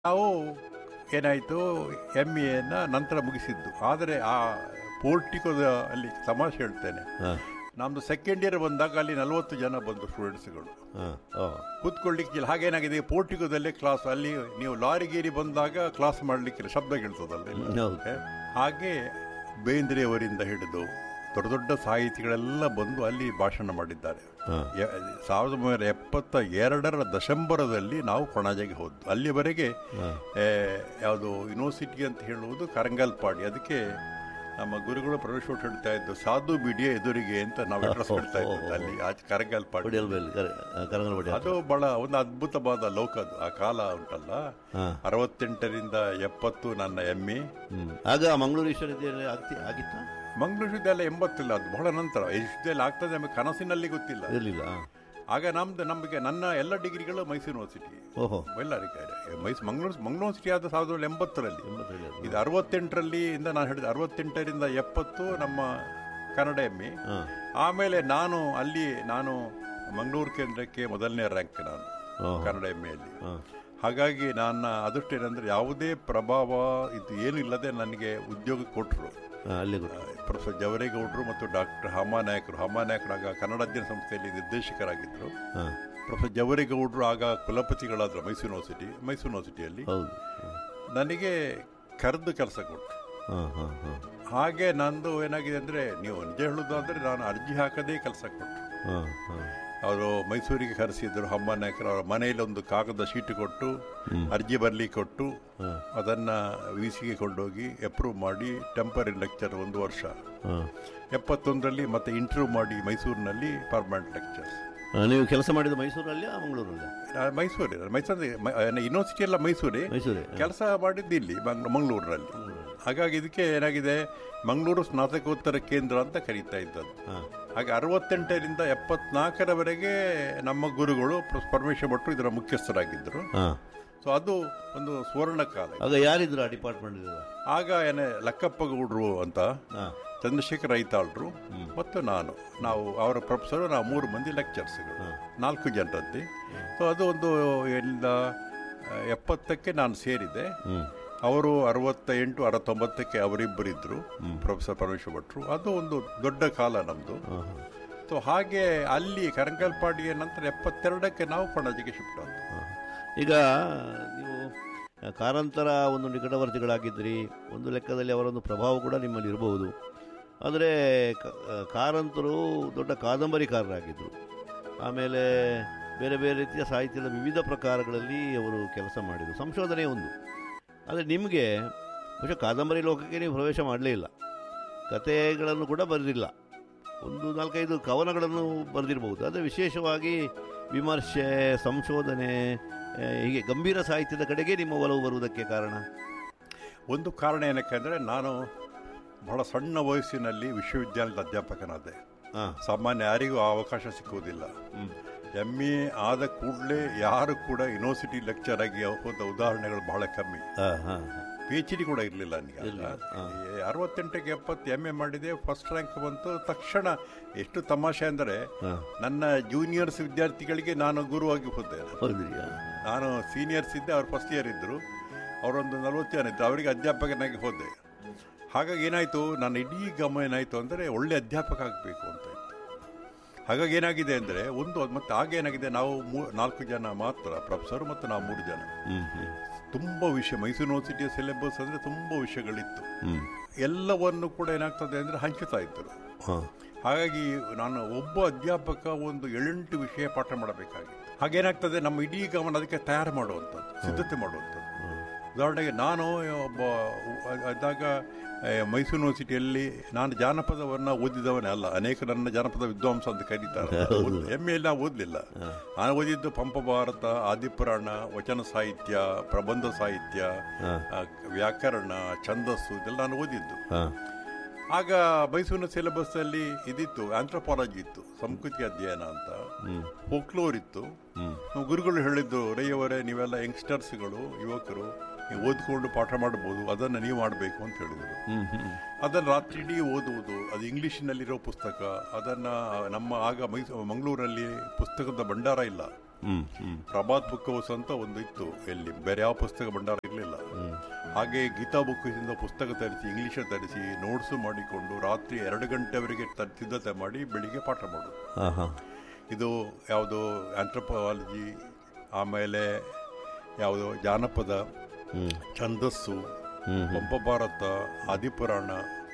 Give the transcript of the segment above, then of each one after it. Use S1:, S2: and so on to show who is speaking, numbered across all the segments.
S1: ನಾವು ಏನಾಯಿತು ಎಮ್ ಎನ ನಂತರ ಮುಗಿಸಿದ್ದು ಆದರೆ ಆ ಪೋರ್ಟಿಕೋದ ಅಲ್ಲಿ ತಮಾಷೆ ಹೇಳ್ತೇನೆ
S2: ಹಾಂ
S1: ನಮ್ದು ಸೆಕೆಂಡ್ ಇಯರ್ ಬಂದಾಗ ಅಲ್ಲಿ ನಲವತ್ತು ಜನ ಬಂದು ಸ್ಟೂಡೆಂಟ್ಸ್ಗಳು
S2: ಹಾಂ ಓ
S1: ಕೂತ್ಕೊಳ್ಳಿಕ್ಕಿಲ್ಲ ಹಾಗೇನಾಗಿದೆ ಪೋರ್ಟಿಕೋದಲ್ಲೇ ಕ್ಲಾಸ್ ಅಲ್ಲಿ ನೀವು ಲಾರಿ ಗೀರಿ ಬಂದಾಗ ಕ್ಲಾಸ್ ಮಾಡಲಿಕ್ಕಿಲ್ಲ ಶಬ್ದ ಕೇಳ್ತದಲ್ಲಿ
S2: ಹೌದು
S1: ಹಾಗೆ ಬೇಂದ್ರೆಯವರಿಂದ ಹಿಡಿದು ದೊಡ್ಡ ದೊಡ್ಡ ಸಾಹಿತಿಗಳೆಲ್ಲ ಬಂದು ಅಲ್ಲಿ ಭಾಷಣ ಮಾಡಿದ್ದಾರೆ
S2: ಹಾಂ
S1: ಯ- ಸಾವಿರದ ಒಂಬೈನೂರ ಎಪ್ಪತ್ತ ಎರಡರ ದಶಂಬರದಲ್ಲಿ ನಾವು ಕೊಣಾಜೆಗೆ ಹೋದ್ದು ಅಲ್ಲಿವರೆಗೆ
S2: ಹಾಂ
S1: ಏ, ಯಾವುದು ಯೂನಿವರ್ಸಿಟಿ ಅಂತ ಹೇಳುವುದು ಕರಂಗಲ್ಪಾಡಿ ಅದಕ್ಕೆ ನಮ್ಮ ಗುರುಗಳು ಪ್ರವೇಶ ಹೇಳ್ತಾ ಇದ್ದು ಸಾಧು ಬಿಡಿಯ ಎದುರಿಗೆ ಅಂತ ನಾವು ಅಡ್ರೆಸ್ ಹೇಳ್ತಾ ಇದ್ದದ್ದು ಅಲ್ಲಿ ಆಚೆ ಕರಂಗಲ್ಪಾಡಿ
S2: ಬಡಿಯಲ್ ಬೇಲ್ ಕರಂಗಲ್ ಬಡಿ
S1: ಅದು ಬಹಳ ಒಂದು ಅದ್ಭುತವಾದ ಲೋಕ ಅದು ಆ ಕಾಲ ಉಂಟಲ್ಲ
S2: ಹಾಂ
S1: ಅರವತ್ತೆಂಟರಿಂದ ಎಪ್ಪತ್ತು ನನ್ನ ಎಮ್ಮೆ
S2: ಹ್ಞೂ ಆಗ ಮಂಗಳೂರು ವಿಶ್ವವಿದ್ಯಾಲಯ ಆಗ್ತಿ ಆಗಿತ್ತಾ
S1: ಮಂಗಳೂರು ವಿಶ್ವವಿದ್ಯಾಲಯ ಎಂಬತ್ತಿಲ್ಲ ಅದು ಬಹಳ ನಂತರ ಈ ವಿಶ್ವವಿದ್ಯಾಲಯ ಆಗ್ತದೆ ನಮಗೆ ಕನಸಿನಲ್ಲಿ ಗೊತ್ತಿಲ್ಲ
S2: ಇರಲಿಲ್ಲ
S1: ಆಗ ನಮ್ದು ನಮಗೆ ನನ್ನ ಎಲ್ಲ ಡಿಗ್ರಿಗಳು ಮೈಸೂರು ಯೂನಿವರ್ಸಿಟಿ
S2: ಓಹೋ
S1: ಎಲ್ಲರಿಗೆ ಮೈಸೂರು ಮಂಗಳೂರು ಮಂಗಳೂರು ಯೂನಿವರ್ಸಿಟಿ ಆದ ಸಾವಿರದ ಒಂಬೈನೂರ ಎಂಬತ್ತರಲ್ಲಿ
S2: ಎಂಬತ್ತೇಳು ಅದು.
S1: ಇದು ಅರವತ್ತೆಂಟರಲ್ಲಿ ಇಂದ ನಾನು ಹೇಳಿದೆ ಅರವತ್ತೆಂಟರಿಂದ ಎಪ್ಪತ್ತು ನಮ್ಮ ಕನ್ನಡ ಎಮ್ಮೆ
S2: ಹಾಂ
S1: ಆಮೇಲೆ ನಾನು ಅಲ್ಲಿ ನಾನು ಮಂಗಳೂರು ಕೇಂದ್ರಕ್ಕೆ ಮೊದಲನೇ ರ್ಯಾಂಕ್ ನಾನು
S2: ಓಹೋ
S1: ಕನ್ನಡ ಎಮ್ಮೆಯಲ್ಲಿ
S2: ಹಾಂ
S1: ಹಾಗಾಗಿ ನನ್ನ ಅದೃಷ್ಟ ಏನಂದ್ರೆ ಯಾವುದೇ ಪ್ರಭಾವ ಇದು ಏನು ಇಲ್ಲದೆ ನನಗೆ ಉದ್ಯೋಗ ಕೊಟ್ಟರು
S2: ಹಾಂ ಅಲ್ಲಿ ಗೊತ್ತು
S1: ಪ್ರೊಫೆಸರ್ ಜವರೇಗೌಡರು ಮತ್ತು ಡಾಕ್ಟರ್ ಹಮಾನಾಯಕರು ಹಮಾನಾಯಕರು ಆಗ ಕನ್ನಡ ಅಧ್ಯಯನ ಸಂಸ್ಥೆಯಲ್ಲಿ ನಿರ್ದೇಶಕರಾಗಿದ್ದರು
S2: ಹಾಂ
S1: ಪ್ರೊಫೆಸರ್ ಜವರೇಗೌಡರು ಆಗ ಕುಲಪತಿಗಳಾದರು ಮೈಸೂರು ಯೂನಿವರ್ಸಿಟಿ ಮೈಸೂರು ಯೂನಿವರ್ಸಿಟಿಯಲ್ಲಿ
S2: ಹೌದು
S1: ನನಗೆ ಕರೆದು ಕೆಲಸ ಕೊಟ್ಟರು
S2: ಹಾಂ ಹಾಂ ಹಾಂ
S1: ಹಾಗೆ ನಂದು ಏನಾಗಿದೆ ಅಂದರೆ ನೀವು ನಿಜ ಹೇಳೋದಾದರೆ ನಾನು ಅರ್ಜಿ ಹಾಕದೇ ಕೆಲಸ ಕೊಟ್ಟರು
S2: ಹಾಂ ಹಾಂ
S1: ಅವರು ಮೈಸೂರಿಗೆ ಕರೆಸಿದ್ರು ಹಮ್ಮ ನಾಯಕರು ಅವರ ಮನೆಯಲ್ಲಿ ಒಂದು ಕಾಗದ ಶೀಟು ಕೊಟ್ಟು ಅರ್ಜಿ ಬರಲಿಕ್ಕೆ ಕೊಟ್ಟು
S2: ಹಾಂ
S1: ಅದನ್ನು ವಿ ಸಿಗೆ ಕೊಂಡೋಗಿ ಅಪ್ರೂವ್ ಮಾಡಿ ಟೆಂಪರರಿ ಲೆಕ್ಚರ್ ಒಂದು ವರ್ಷ
S2: ಹಾಂ
S1: ಎಪ್ಪತ್ತೊಂದರಲ್ಲಿ ಮತ್ತೆ ಇಂಟರ್ವ್ಯೂ ಮಾಡಿ ಮೈಸೂರಿನಲ್ಲಿ ಪರ್ಮನೆಂಟ್ ಲೆಕ್ಚರ್ಸ್
S2: ನೀವು ಕೆಲಸ ಮಾಡಿದ ಮೈಸೂರಲ್ಲಿ ಮಂಗಳೂರಲ್ಲಿ
S1: ಮೈಸೂರೇ ಮೈಸೂರು ಯೂನಿವರ್ಸಿಟಿ ಎಲ್ಲ ಮೈಸೂರೇ
S2: ಮೈಸೂರೇ
S1: ಕೆಲಸ ಮಾಡಿದ್ದು ಇಲ್ಲಿ ಮಂಗ್- ಮಂಗಳೂರಿನಲ್ಲಿ ಹಾಗಾಗಿ ಇದಕ್ಕೆ ಏನಾಗಿದೆ ಮಂಗಳೂರು ಸ್ನಾತಕೋತ್ತರ ಕೇಂದ್ರ ಅಂತ ಕರೀತಾ ಇದ್ದದ್ದು
S2: ಹಾಂ
S1: ಹಾಗೆ ಅರವತ್ತೆಂಟರಿಂದ ಎಪ್ಪತ್ನಾಲ್ಕರವರೆಗೆ ನಮ್ಮ ಗುರುಗಳು ಪ್ರ- ಪರಮೇಶ್ವರ ಭಟ್ರು ಇದರ ಮುಖ್ಯಸ್ಥರಾಗಿದ್ದರು
S2: ಹಾಂ
S1: ಸೊ ಅದು ಒಂದು ಸುವರ್ಣ ಕಾಲ
S2: ಆಗ ಯಾರಿದ್ರು ಆ ಡಿಪಾರ್ಟ್ಮೆಂಟ್
S1: ಆಗ ಏನೇ ಲಕ್ಕಪ್ಪ ಗೌಡ್ರು ಅಂತ
S2: ಹಾಂ
S1: ಚಂದ್ರಶೇಖರ್ ಐತಾಳ್ರು ಮತ್ತು ನಾನು ನಾವು ಅವರ ಪ್ರೊಫೆಸರು ನಾವು ಮೂರು ಮಂದಿ ಲೆಕ್ಚರ್ಸ್ಗಳು ನಾಲ್ಕು ಜನರದ್ದೇ ಸೊ ಅದು ಒಂದು ಎಲ್ಲ ಆ, ಎಪ್ಪತ್ತಕ್ಕೆ ನಾನು ಸೇರಿದೆ
S2: ಹ್ಞೂ
S1: ಅವರು ಅರವತ್ತ ಎಂಟು ಅರವತ್ತೊಂಬತ್ತಕ್ಕೆ ಅವರಿಬ್ಬರಿದ್ದರು ಪ್ರೊಫೆಸರ್ ಪರಮೇಶ್ವರ ಭಟ್ರು ಅದು ಒಂದು ದೊಡ್ಡ ಕಾಲ ನಮ್ಮದು
S2: ಹಾಂ ಹಾಂ
S1: ಸೊ ಹಾಗೆ ಅಲ್ಲಿ ಕರಂಗಲ್ಪಾಡಿಯ ನಂತರ ಎಪ್ಪತ್ತೆರಡಕ್ಕೆ ನಾವು ಪಣಜಿಗೆ ಶಿಫ್ಟ್ ಆದ್ದು
S2: ಹಾಂ. ಈಗ ನೀವು ಕಾರಂತರ ಒಂದು ನಿಕಟವರ್ತಿಗಳಾಗಿದ್ರಿ ಒಂದು ಲೆಕ್ಕದಲ್ಲಿ ಅವರೊಂದು ಪ್ರಭಾವ ಕೂಡ ನಿಮ್ಮಲ್ಲಿ ಇರಬಹುದು ಆದರೆ ಕ- ಕಾರಂತರು ದೊಡ್ಡ ಕಾದಂಬರಿಕಾರರಾಗಿದ್ದರು ಆಮೇಲೆ ಬೇರೆ ಬೇರೆ ರೀತಿಯ ಸಾಹಿತ್ಯದ ವಿವಿಧ ಪ್ರಕಾರಗಳಲ್ಲಿ ಅವರು ಕೆಲಸ ಮಾಡಿದರು ಸಂಶೋಧನೆ ಒಂದು ಆದರೆ ನಿಮಗೆ ಬಹುಶಃ ಕಾದಂಬರಿ ಲೋಕಕ್ಕೆ ನೀವು ಪ್ರವೇಶ ಮಾಡಲೇ ಇಲ್ಲ ಕಥೆಗಳನ್ನು ಕೂಡ ಬರೆದಿಲ್ಲ ಒಂದು ನಾಲ್ಕೈದು ಕವನಗಳನ್ನು ಬರೆದಿರಬಹುದು ಆದರೆ ವಿಶೇಷವಾಗಿ ವಿಮರ್ಶೆ ಸಂಶೋಧನೆ ಆ, ಹೀಗೆ ಗಂಭೀರ ಸಾಹಿತ್ಯದ ಕಡೆಗೆ ನಿಮ್ಮ ಒಲವು ಬರುವುದಕ್ಕೆ ಕಾರಣ
S1: ಒಂದು ಕಾರಣ ಏನಕ್ಕೆ ಅಂದರೆ ನಾನು ಬಹಳ ಸಣ್ಣ ವಯಸ್ಸಿನಲ್ಲಿ ವಿಶ್ವವಿದ್ಯಾಲಯದ ಅಧ್ಯಾಪಕನಾದೆ
S2: ಹಾಂ
S1: ಸಾಮಾನ್ಯ ಯಾರಿಗೂ ಆ ಅವಕಾಶ ಸಿಕ್ಕುವುದಿಲ್ಲ ಎಮ್ ಎ ಆದ ಕೂಡಲೇ ಯಾರು ಕೂಡ ಯೂನಿವರ್ಸಿಟಿ ಲೆಕ್ಚರ್ ಆಗಿ ಹೋದ ಉದಾಹರಣೆಗಳು ಬಹಳ ಕಮ್ಮಿ
S2: ಹಾಂ ಹಾಂ
S1: ಪಿ ಎಚ್ ಡಿ ಕೂಡ ಇರಲಿಲ್ಲ ನನಗೆ ಆಗ. ಅರವತ್ತೆಂಟಕ್ಕೆ ಎಪ್ಪತ್ತು ಎಮ್ ಎ ಮಾಡಿದೆ ಫಸ್ಟ್ ರ್ಯಾಂಕ್ ಬಂತು ತಕ್ಷಣ ಎಷ್ಟು ತಮಾಷೆ ಅಂದರೆ
S2: ಹಾಂ
S1: ನನ್ನ ಜೂನಿಯರ್ಸ್ ವಿದ್ಯಾರ್ಥಿಗಳಿಗೆ ನಾನು ಗುರುವಾಗಿ ಹೋದೆ
S2: ಹೌದ್ರಿ
S1: ನಾನು ಸೀನಿಯರ್ಸ್ ಇದ್ದೆ ಅವ್ರು ಫಸ್ಟ್ ಇಯರ್ ಇದ್ದರು ಅವರೊಂದು ನಲವತ್ತು ಜನ ಇದ್ದರು ಅವರಿಗೆ ಅಧ್ಯಾಪಕನಾಗಿ ಹೋದೆ ಹಾಗಾಗಿ ಏನಾಯಿತು ನನ್ನ ಇಡೀ ಗಮನ ಏನಾಯಿತು ಅಂದರೆ ಒಳ್ಳೆ ಅಧ್ಯಾಪಕ ಆಗಬೇಕು ಅಂತ ಇತ್ತು ಹಾಗಾಗಿ ಏನಾಗಿದೆ ಅಂದರೆ ಒಂದು ಮತ್ತು ಆಗ ಏನಾಗಿದೆ ನಾವು ಮೂ ನಾಲ್ಕು ಜನ ಮಾತ್ರ ಪ್ರೊಫೆಸರ್ ಮತ್ತು ನಾವು ಮೂರು ಜನ
S2: ಹ್ಞೂ ಹ್ಞೂ
S1: ತುಂಬ ವಿಷಯ ಮೈಸೂರು ಯೂನಿವರ್ಸಿಟಿಯ ಸಿಲೆಬಸ್ ಅಂದರೆ ತುಂಬ ವಿಷಯಗಳಿತ್ತು
S2: ಹ್ಞೂ
S1: ಎಲ್ಲವನ್ನು ಕೂಡ ಏನಾಗ್ತದೆ ಅಂದರೆ ಹಂಚುತ್ತಾ ಇದ್ದರು
S2: ಹಾಂ
S1: ಹಾಗಾಗಿ ನಾನು ಒಬ್ಬ ಅಧ್ಯಾಪಕ ಒಂದು ಏಳೆಂಟು ವಿಷಯ ಪಾಠ ಮಾಡಬೇಕಾಗಿತ್ತು ಹಾಗೇನಾಗ್ತದೆ ನಮ್ಮ ಇಡೀ ಗಮನ ಅದಕ್ಕೆ ತಯಾರು ಮಾಡುವಂಥದ್ದು ಸಿದ್ಧತೆ ಮಾಡುವಂಥದ್ದು ಉದಾಹರಣೆಗೆ ನಾನು ಒಬ್ಬ ಅದಾಗ ಮೈಸೂರು ಯೂನಿವರ್ಸಿಟಿಯಲ್ಲಿ ನಾನು ಜಾನಪದವನ್ನು ಓದಿದವನೇ ಅಲ್ಲ ಅನೇಕ ನನ್ನ ಜಾನಪದ ವಿದ್ವಾಂಸ ಅಂತ ಕರೀತಾರೆ ಎಮ್ ಎಲ್ಲಿ ನಾವು ಓದಲಿಲ್ಲ ನಾನು ಓದಿದ್ದು ಪಂಪ ಭಾರತ ಆದಿಪುರಾಣ ವಚನ ಸಾಹಿತ್ಯ ಪ್ರಬಂಧ ಸಾಹಿತ್ಯ ಆ, ವ್ಯಾಕರಣ ಛಂದಸ್ಸು ಇದೆಲ್ಲ ನಾನು ಓದಿದ್ದು
S2: ಹಾಂ
S1: ಆಗ ಮೈಸೂರಿನ ಸಿಲೆಬಸ್ ಅಲ್ಲಿ ಇದಿತ್ತು ಆಂಥ್ರೋಪಾಲಜಿ ಇತ್ತು ಸಂಸ್ಕೃತಿ ಅಧ್ಯಯನ ಅಂತ
S2: ಹ್ಞೂ
S1: ಫೋಕ್ಲೋರ್ ಇತ್ತು
S2: ಹ್ಞೂ
S1: ನಮ್ಮ ಗುರುಗಳು ಹೇಳಿದ್ದು ರೈಯವರೇ ನೀವೆಲ್ಲ ಯಂಗ್ಸ್ಟರ್ಸ್ಗಳು ಯುವಕರು ನೀವು ಓದ್ಕೊಂಡು ಪಾಠ ಮಾಡಬಹುದು ಅದನ್ನು ನೀವು ಮಾಡಬೇಕು ಅಂತ ಹೇಳಿದರು
S2: ಹ್ಞೂ ಹ್ಞೂ
S1: ಅದನ್ನು ರಾತ್ರಿ ಇಡೀ ಓದುವುದು ಅದು ಇಂಗ್ಲೀಷಿನಲ್ಲಿರೋ ಪುಸ್ತಕ ಅದನ್ನು ನಮ್ಮ ಆಗ ಮೈಸೂರು ಮಂಗಳೂರಲ್ಲಿ ಪುಸ್ತಕದ ಭಂಡಾರ ಇಲ್ಲ
S2: ಹ್ಮ್ ಹ್ಮ್
S1: ಪ್ರಭಾತ್ ಬುಕ್ ಹೌಸ್ ಅಂತ ಒಂದು ಇತ್ತು ಎಲ್ಲಿ ಬೇರೆ ಯಾವ ಪುಸ್ತಕ ಭಂಡಾರ ಇರಲಿಲ್ಲ
S2: ಹ್ಮ್
S1: ಹಾಗೆ ಗೀತಾ ಬುಕ್ ಇಂದ ಪುಸ್ತಕ ತರಿಸಿ ಇಂಗ್ಲಿಷ್ ತರಿಸಿ ನೋಟ್ಸ್ ಮಾಡಿಕೊಂಡು ರಾತ್ರಿ ಎರಡು ಗಂಟೆವರೆಗೆ ತ- ಸಿದ್ಧತೆ ಮಾಡಿ ಬೆಳಿಗ್ಗೆ ಪಾಠ ಮಾಡೋದು
S2: ಹಾ ಹಾ
S1: ಇದು ಯಾವುದು ಆಂಥ್ರಪಾಲಜಿ ಆಮೇಲೆ ಯಾವುದು ಜಾನಪದ
S2: ಹ್ಮ್
S1: ಛಂದಸ್ಸು
S2: ಹ್ಮ್ ಹ್ಮ್
S1: ಪಂಪ ಭಾರತ ಆದಿಪುರಾಣ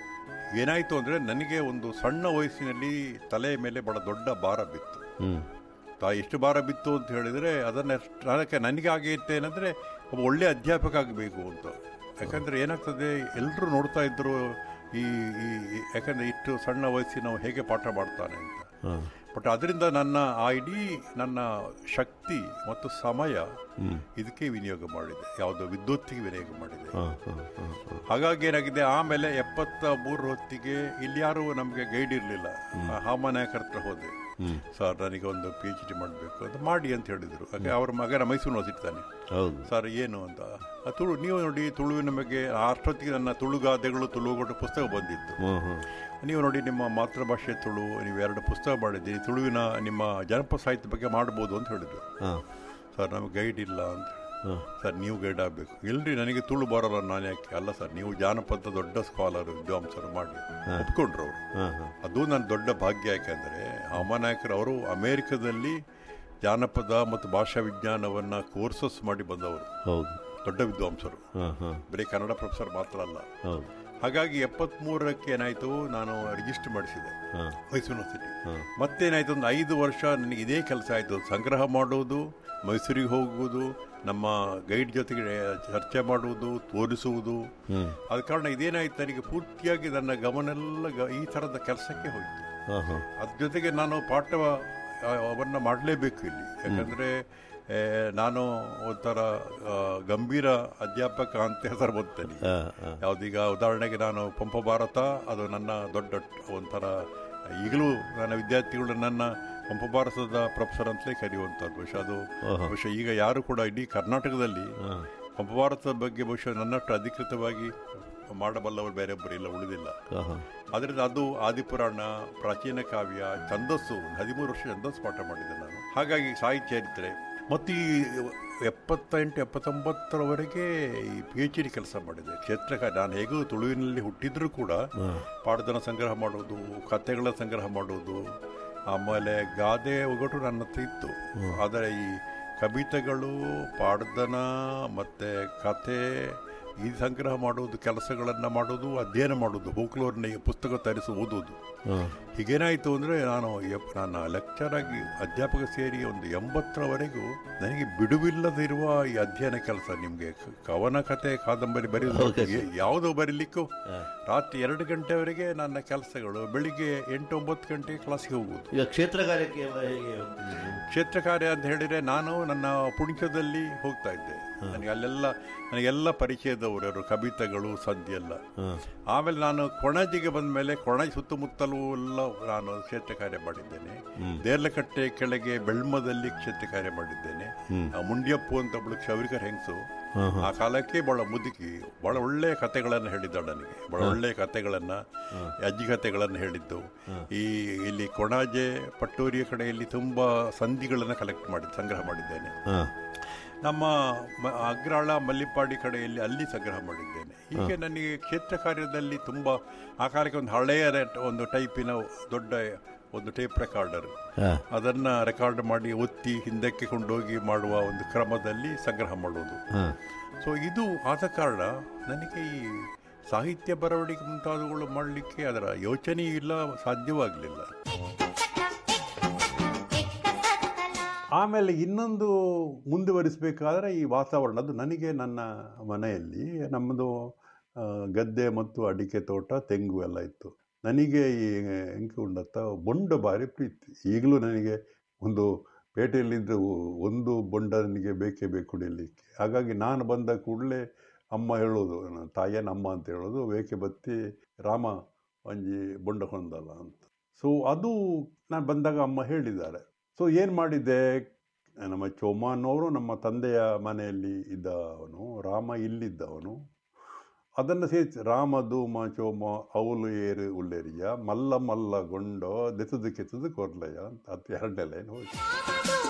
S1: ಏನಾಯಿತು ಅಂದರೆ ನನಗೆ ಒಂದು ಸಣ್ಣ ವಯಸ್ಸಿನಲ್ಲಿ ತಲೆಯ ಮೇಲೆ ಬಹಳ ದೊಡ್ಡ ಭಾರ ಬಿತ್ತು
S2: ಹ್ಮ್
S1: ತಾ ಎಷ್ಟು ಭಾರ ಬಿತ್ತು ಅಂತ ಹೇಳಿದರೆ ಅದನ್ನ ಅದಕ್ಕೆ ನನಗೆ ಆಗೈತೆ ಏನಂದರೆ ಒಬ್ಬ ಒಳ್ಳೆ ಅಧ್ಯಾಪಕ ಆಗಬೇಕು ಅಂತ ಯಾಕಂದರೆ ಏನಾಗ್ತದೆ ಎಲ್ಲರೂ ನೋಡ್ತಾ ಇದ್ರು ಈ ಈ ಈ- ಯಾಕಂದರೆ ಇಷ್ಟು ಸಣ್ಣ ವಯಸ್ಸಿನ ಹೇಗೆ ಪಾಠ ಮಾಡ್ತಾನೆ ಅಂತ
S2: ಹಾ
S1: ಬಟ್ ಅದರಿಂದ ನನ್ನ ಆ ಇಡೀ ನನ್ನ ಶಕ್ತಿ ಮತ್ತು ಸಮಯ
S2: ಹ್ಮ್
S1: ಇದಕ್ಕೆ ವಿನಿಯೋಗ ಮಾಡಿದೆ ಯಾವುದೋ ವಿದ್ಯುತ್ತಿಗೆ ವಿನಿಯೋಗ ಮಾಡಿದೆ
S2: ಹಾ ಹಾ ಹಾ ಹಾ
S1: ಹಾಗಾಗಿ ಏನಾಗಿದೆ ಆಮೇಲೆ ಎಪ್ಪತ್ತ ಮೂರು ಹೊತ್ತಿಗೆ ಇಲ್ಲಿ ಯಾರು ನಮಗೆ ಗೈಡ್ ಇರಲಿಲ್ಲ ಹಾಮನಾಯಕರ ಹತ್ರ ಹೋದೆ
S2: ಹ್ಮ್
S1: ಸರ್ ನನಗೆ ಒಂದು ಪಿ ಎಚ್ ಡಿ ಮಾಡಬೇಕು ಅಂತ ಮಾಡಿ ಅಂತ ಹೇಳಿದರು ಹಾಗೆ ಅವ್ರ ಮಗನ ಮೈಸೂರು ಓದಿರ್ತಾನೆ
S2: ಹೌದು
S1: ಸರ್ ಏನು ಅಂತ ಆ ತುಳು ನೀವು ನೋಡಿ ತುಳುವಿನ ಬಗ್ಗೆ ಅಷ್ಟೊತ್ತಿಗೆ ನನ್ನ ತುಳುಗಾದೆಗಳು ತುಳುಗಳು ಪುಸ್ತಕ ಬಂದಿತ್ತು
S2: ಹ್ಮ್ ಹ್ಮ್
S1: ನೀವು ನೋಡಿ ನಿಮ್ಮ ಮಾತೃಭಾಷೆ ತುಳು ನೀವು ಎರಡು ಪುಸ್ತಕ ಮಾಡಿದ್ದೀರಿ ತುಳುವಿನ ನಿಮ್ಮ ಜನಪದ ಸಾಹಿತ್ಯ ಬಗ್ಗೆ ಮಾಡ್ಬೋದು ಅಂತ ಹೇಳಿದ್ರು
S2: ಹಾ
S1: ಸರ್ ನಮಗೆ ಗೈಡ್ ಇಲ್ಲ ಅಂತ
S2: ಹಾ
S1: ಸರ್ ನೀವು ಗೈಡ್ ಆಗಬೇಕು ಇಲ್ರಿ ನನಗೆ ತುಳು ಬರೋಲ್ಲ ನಾನು ಯಾಕೆ ಅಲ್ಲ ಸರ್ ನೀವು ಜಾನಪದ ದೊಡ್ಡ ಸ್ಕಾಲರ್ ವಿದ್ವಾಂಸರು ಮಾಡಿ ಒಪ್ಕೊಂಡ್ರು ಅವರು
S2: ಹಾ ಹಾ
S1: ಅದು ನನ್ನ ದೊಡ್ಡ ಭಾಗ್ಯ ಯಾಕೆಂದರೆ ಅಮ್ಮನಾಯಕರು ಅವರು ಅಮೇರಿಕದಲ್ಲಿ ಜಾನಪದ ಮತ್ತು ಭಾಷಾ ವಿಜ್ಞಾನವನ್ನು ಕೋರ್ಸಸ್ ಮಾಡಿ ಬಂದವರು
S2: ಹೌದು
S1: ದೊಡ್ಡ ವಿದ್ವಾಂಸರು
S2: ಹಾ ಹಾ
S1: ಬರೀ ಕನ್ನಡ ಪ್ರೊಫೆಸರ್ ಮಾತ್ರ ಅಲ್ಲ
S2: ಹೌದು
S1: ಹಾಗಾಗಿ ಎಪ್ಪತ್ತ್ಮೂರಕ್ಕೆ ಏನಾಯಿತು ನಾನು ರಿಜಿಸ್ಟರ್ ಮಾಡಿಸಿದೆ
S2: ಹಾ
S1: ಮೈಸೂರು ಯೂನಿವರ್ಸಿಟಿ
S2: ಹಾ
S1: ಮತ್ತೇನಾಯಿತು ಒಂದು ಐದು ವರ್ಷ ನನಗೆ ಇದೇ ಕೆಲಸ ಆಯಿತು ಸಂಗ್ರಹ ಮಾಡೋದು ಮೈಸೂರಿಗೆ ಹೋಗುವುದು ನಮ್ಮ ಗೈಡ್ ಜೊತೆಗೆ ಚರ್ಚೆ ಮಾಡುವುದು ತೋರಿಸುವುದು
S2: ಹ್ಮ್
S1: ಆದ ಕಾರಣ ಇದೇನಾಯ್ತು ನನಗೆ ಪೂರ್ತಿಯಾಗಿ ನನ್ನ ಗಮನೆಲ್ಲ ಗ- ಈ ಥರದ ಕೆಲಸಕ್ಕೆ ಹೋಯಿತು
S2: ಹಾ ಹಾ
S1: ಅದ್ರ ಜೊತೆಗೆ ನಾನು ಪಾಠ ಅವನ್ನು ಮಾಡಲೇಬೇಕು ಇಲ್ಲಿ ಯಾಕಂದರೆ ನಾನು ಒಂಥರ ಆ, ಗಂಭೀರ ಅಧ್ಯಾಪಕ ಅಂತ ಹೆಸರು ಬಂತೇನೆ
S2: ಹಾ ಹಾ
S1: ಯಾವುದೀಗ ಉದಾಹರಣೆಗೆ ನಾನು ಪಂಪ ಭಾರತ ಅದು ನನ್ನ ದೊಡ್ಡ ಒಂಥರ ಈಗಲೂ ನನ್ನ ವಿದ್ಯಾರ್ಥಿಗಳು ನನ್ನ ಪಂಪ ಭಾರತದ ಪ್ರೊಫೆಸರ್ ಅಂತಲೇ ಕರೆಯುವಂಥದ್ದು ಬಹುಶಃ ಅದು
S2: ಓಹೋ.
S1: ಬಹುಶಃ ಈಗ ಯಾರು ಕೂಡ ಇಡೀ ಕರ್ನಾಟಕದಲ್ಲಿ
S2: ಹಾ
S1: ಪಂಪ ಭಾರತದ ಬಗ್ಗೆ ಬಹುಶಃ ನನ್ನಷ್ಟು ಅಧಿಕೃತವಾಗಿ ಮಾಡಬಲ್ಲವರು ಬೇರೊಬ್ಬರು ಇಲ್ಲ ಉಳಿದಿಲ್ಲ
S2: ಹಾ ಹಾ
S1: ಅದರಿಂದ ಅದು ಆದಿಪುರಾಣ ಪ್ರಾಚೀನ ಕಾವ್ಯ ಛಂದಸ್ಸು ಹದಿಮೂರು ವರ್ಷ ಛಂದಸ್ಸು ಪಾಠ ಮಾಡಿದ್ದೆ ನಾನು ಹಾಗಾಗಿ ಸಾಹಿತ್ಯ ಚರಿತ್ರೆ ಮತ್ತು ಈ ಎಪ್ಪತ್ತೆಂಟು ಎಪ್ಪತ್ತೊಂಬತ್ತರವರೆಗೆ ಈ ಪಿ ಎಚ್ ಡಿ ಕೆಲಸ ಮಾಡಿದೆ ಕ್ಷೇತ್ರಕಾರ ನಾನು ಹೇಗೂ ತುಳುವಿನಲ್ಲಿ ಹುಟ್ಟಿದ್ರೂ ಕೂಡ
S2: ಹಾ
S1: ಪಾಠದನ ಸಂಗ್ರಹ ಮಾಡೋದು ಕಥೆಗಳ ಸಂಗ್ರಹ ಮಾಡೋದು ಆಮೇಲೆ ಗಾದೆ ಒಗಟು ನನ್ನ ಹತ್ರ ಇತ್ತು ಆದರೆ ಈ ಕವಿತೆಗಳು ಪಾಡ್ದನ ಮತ್ತು ಕಥೆ ಈ ಸಂಗ್ರಹ ಮಾಡೋದು ಕೆಲಸಗಳನ್ನು ಮಾಡೋದು ಅಧ್ಯಯನ ಮಾಡೋದು ಹೋಕ್ಲೋರ್ನ ಪುಸ್ತಕ ತರಿಸಿ ಓದೋದು
S2: ಹಾ
S1: ಹೀಗೇನಾಯಿತು ಅಂದರೆ ನಾನು ಎಪ್- ನನ್ನ ಲೆಕ್ಚರ್ ಆಗಿ ಅಧ್ಯಾಪಕ ಸೇರಿ ಒಂದು ಎಂಬತ್ತರವರೆಗೂ ನನಗೆ ಬಿಡುವಿಲ್ಲದಿರುವ ಈ ಅಧ್ಯಯನ ಕೆಲಸ ನಿಮಗೆ ಕವನ ಕಥೆ ಕಾದಂಬರಿ ಬರೆಯೋದು ಯಾವುದೋ ಬರೀಲಿಕ್ಕೂ ರಾತ್ರಿ ಎರಡು ಗಂಟೆವರೆಗೆ ನನ್ನ ಕೆಲಸಗಳು ಬೆಳಿಗ್ಗೆ ಎಂಟು ಒಂಬತ್ತು ಗಂಟೆಗೆ ಕ್ಲಾಸಿಗೆ ಹೋಗುವುದು
S2: ಈಗ ಕ್ಷೇತ್ರ ಕಾರ್ಯಕ್ಕೆ ಹೇಗೆ ಹೋಗ್ತಿದ್ದೀರಿ?
S1: ಕ್ಷೇತ್ರ ಕಾರ್ಯ ಅಂತ ಹೇಳಿದರೆ ನಾನು ನನ್ನ ಪುಣಿಕದಲ್ಲಿ ಹೋಗ್ತಾ ಇದ್ದೆ ನನಗೆ ಅಲ್ಲೆಲ್ಲ ನನಗೆಲ್ಲ ಪರಿಚಯದವರು ಯಾರು ಕವಿತೆಗಳು ಸದ್ಯ ಎಲ್ಲ
S2: ಹಾ
S1: ಆಮೇಲೆ ನಾನು ಕೊಣಜಿಗೆ ಬಂದ ಮೇಲೆ ಕೊಣಜಿ ಸುತ್ತಮುತ್ತಲೂ ಎಲ್ಲ ನಾನು ಕ್ಷೇತ್ರ ಕಾರ್ಯ ಮಾಡಿದ್ದೇನೆ ದೇರ್ಲಕಟ್ಟೆ ಕೆಳಗೆ ಬೆಳ್ಮದಲ್ಲಿ ಕ್ಷೇತ್ರ ಕಾರ್ಯ ಮಾಡಿದ್ದೇನೆ ಆ ಮುಂಡ್ಯಪ್ಪು ಅಂತ ಒಬ್ಳು ಕ್ಷೌರಿಕರ ಹೆಂಗಸು
S2: ಹಾ,
S1: ಆ ಕಾಲಕ್ಕೆ ಬಹಳ ಮುದುಕಿ ಬಹಳ ಒಳ್ಳೆಯ ಕಥೆಗಳನ್ನು ಹೇಳಿದ್ದಾಳೆ ನನಗೆ ಬಹಳ ಒಳ್ಳೆಯ ಕಥೆಗಳನ್ನ ಅಜ್ಜಿ ಕಥೆಗಳನ್ನು ಹೇಳಿದ್ದು ಈ ಇಲ್ಲಿ ಕೊಣಾಜೆ ಪಟ್ಟೂರಿಯ ಕಡೆಯಲ್ಲಿ ತುಂಬಾ ಸಂಧಿಗಳನ್ನು ಕಲೆಕ್ಟ್ ಮಾಡಿ ಸಂಗ್ರಹ ಮಾಡಿದ್ದೇನೆ
S2: ಹಾ
S1: ನಮ್ಮ ಮ- ಅಗ್ರಾಳ ಮಲ್ಲಿಪಾಡಿ ಕಡೆಯಲ್ಲಿ ಅಲ್ಲಿ ಸಂಗ್ರಹ ಮಾಡಿದ್ದೇನೆ ಹೀಗೆ ನನಗೆ ಕ್ಷೇತ್ರ ಕಾರ್ಯದಲ್ಲಿ ತುಂಬ ಆ ಕಾಲಕ್ಕೆ ಒಂದು ಹಳೆಯ ರೆ- ಒಂದು ಟೈಪಿನ ದೊಡ್ಡ ಒಂದು ಟೇಪ್ ರೆಕಾರ್ಡರ್
S2: ಹಾ
S1: ಅದನ್ನು ರೆಕಾರ್ಡ್ ಮಾಡಿ ಒತ್ತಿ ಹಿಂದಕ್ಕೆ ಕೊಂಡೋಗಿ ಮಾಡುವ ಒಂದು ಕ್ರಮದಲ್ಲಿ ಸಂಗ್ರಹ ಮಾಡೋದು
S2: ಹಾ
S1: ಸೊ ಇದು ಆದ ಕಾರಣ ನನಗೆ ಈ ಸಾಹಿತ್ಯ ಬರವಣಿಗೆ ಮುಂತಾದವುಗಳು ಮಾಡಲಿಕ್ಕೆ ಅದರ ಯೋಚನೆ ಇಲ್ಲ ಸಾಧ್ಯವಾಗಲಿಲ್ಲ ಆಮೇಲೆ ಇನ್ನೊಂದು ಮುಂದುವರಿಸಬೇಕಾದ್ರೆ ಈ ವಾತಾವರಣ ಅದು ನನಗೆ ನನ್ನ ಮನೆಯಲ್ಲಿ ನಮ್ಮದು ಆ, ಗದ್ದೆ ಮತ್ತು ಅಡಿಕೆ ತೋಟ ತೆಂಗು ಎಲ್ಲ ಇತ್ತು ನನಗೆ ಈ ಎಂಕೆ ಉಂಡತ್ತ ಬೊಂಡ ಭಾರಿ ಪ್ರೀತಿ ಈಗಲೂ ನನಗೆ ಒಂದು ಪೇಟೆಯಲ್ಲಿದ್ದ ಒಂದು ಬೊಂಡ ನನಗೆ ಬೇಕೇ ಬೇಕು ಕುಡಿಯಲಿಕ್ಕೆ ಹಾಗಾಗಿ ನಾನು ಬಂದ ಕೂಡಲೇ ಅಮ್ಮ ಹೇಳೋದು ನನ್ನ ತಾಯಿಯನ್ನ ಅಮ್ಮ ಅಂತ ಹೇಳೋದು ಬೇಕೆ ಬತ್ತಿ ರಾಮ ಒಂಜಿ ಬೊಂಡ ಹೊಂದಲ್ಲ ಅಂತ ಸೊ ಅದು ನಾನು ಬಂದಾಗ ಅಮ್ಮ ಹೇಳಿದ್ದಾರೆ ಸೊ ಏನು ಮಾಡಿದ್ದೆ ನಮ್ಮ ಚೋಮನವರು ನಮ್ಮ ತಂದೆಯ ಮನೆಯಲ್ಲಿ ಇದ್ದವನು ರಾಮ ಇಲ್ಲಿದ್ದವನು ಅದನ್ನು ಸೇರಿಸಿ ರಾಮ ಧೂಮ ಚೋಮ ಅವಲು ಏರು ಉಲ್ಲೇರಿಯ ಮಲ್ಲ ಮಲ್ಲ ಗೊಂಡೋ ದೆಸದು ಕೆಸದು ಕೊರ್ಲಯ್ಯ ಅಂತ ಅದು ಎರಡನೇ ಲೈನ್ ಹೋಯ್ತು